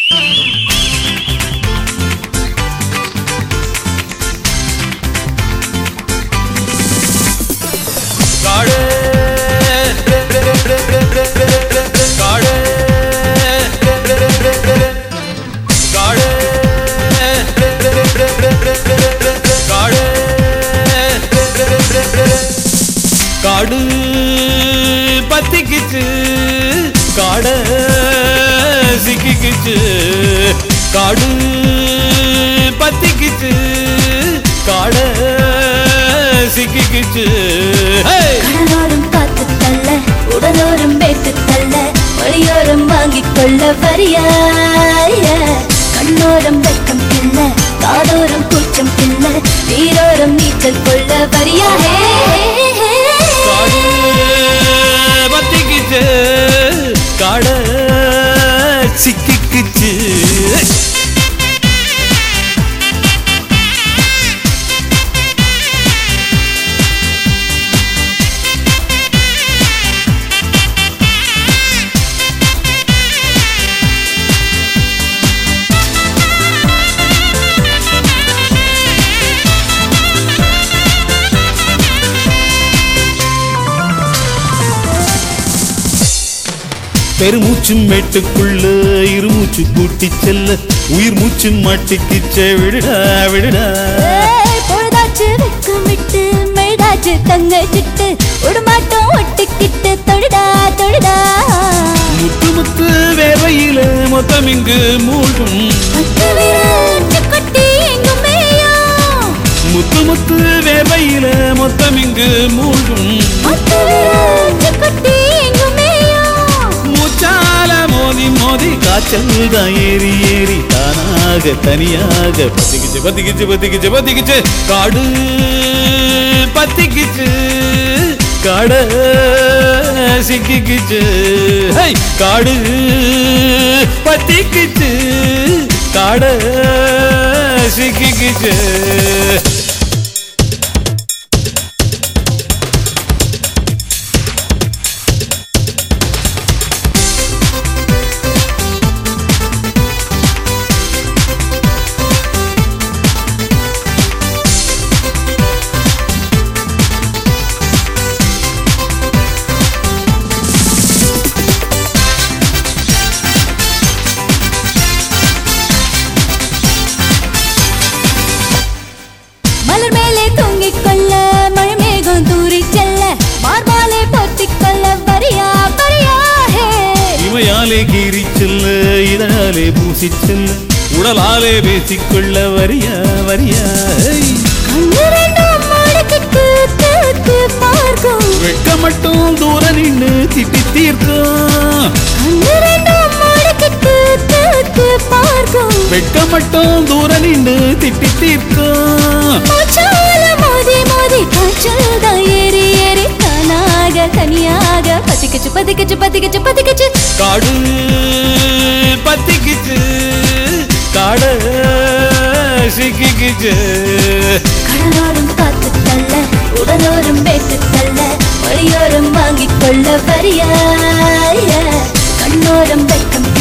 காடு காடு காடு காடு காடு பத்திக்குச்சு காட சிக்கிக்குச்சு காடு பத்திக்குச்சு காட சிக்கிக்குச்சு ஹே கடலோரம் காத்து தள்ள உடலோரம் பேத்து தள்ள வழியோரம் வாங்கிக் கொள்ள வரியாய கண்ணோரம் வெக்கம் கிள்ள காதோரம் கூச்சம் கிள்ள நீரோரம் நீச்சல் கொள்ள வரியாயே காடு பத்திக்குச்சு காட சிக்கிக்குச்சு பெருமூச்சு மேட்டுக்குள்ள இருமூச்சு கூட்டி செல்ல உயிர் மூச்சு மாட்டிக்கிச்சே விடுடா விடுடா ஏய், பொழுதாச்சு வெக்கமிட்டு மெழுதாச்சு தங்க சிட்டு உடுமாட்டம் ஒட்டிக்கிட்டு தொழுடா தொழுடா முத்து முத்து வேவையில மொத்தம் இங்கு மூழ்கும் பத்து விரட்டு கொட்டி எங்கும் மேயும் முத்து முத்து வேவையில மொத்தம் இங்கு மூழ்கும் பத்து விரட்டு கொட்டி எங்கும் மேயும் மூச்சால மோதி மோதி காய்ச்சல் தான் ஏறி ஏறி தானாக தனியாக பத்திக்கிச்சு பத்திக்கிச்சு பத்திக்கிச்சு பத்திக்கிச்சு காடு பத்திக்கிச்சு காட சிக்கிக்கிச்சு ஹை! காடு பத்திக்கிச்சு காட சிக்கிக்கிச்சு மலர் மேலே தொங்கிக் கொள்ள மழை மேகம் தூரி செல்ல மார்பாலே போத்திக் கொள்ள வரியா வரியா ஹே இமையாலே கீறி செல்ல இதழாலே பூசி செல்ல உடலாலே பேசிக்கொள்ள வரியா வரியா ஹை! கண்ணு ரெண்டும் மூடிக்கிட்டு தூத்து பார்க்கும் வெட்க மட்டும் தூர நின்னு திட்டி தீர்க்கும் கண்ணு ரெண்டும் மூடிக்கிட்டு தூத்து பார்க்கும் வெட்க மட்டும் தூர நின்னு திட்டி தீர்க்கும் மூச்சால மோதி மோதி காய்ச்சல் தான் ஏறி ஏறி தானாக தனியாக பத்திக்கிச்சு பத்திக்கிச்சு பத்திக்கிச்சு பத்திக்கிச்சு காடு பத்திக்கிச்சு காட சிக்கிக்கிச்சு கடலோரம் காத்து தள்ள உடலோரம் பேத்து தள்ள வழியோரம் வாங்கிக் கொள்ள வரியாய கண்ணோரம் வெக்கம்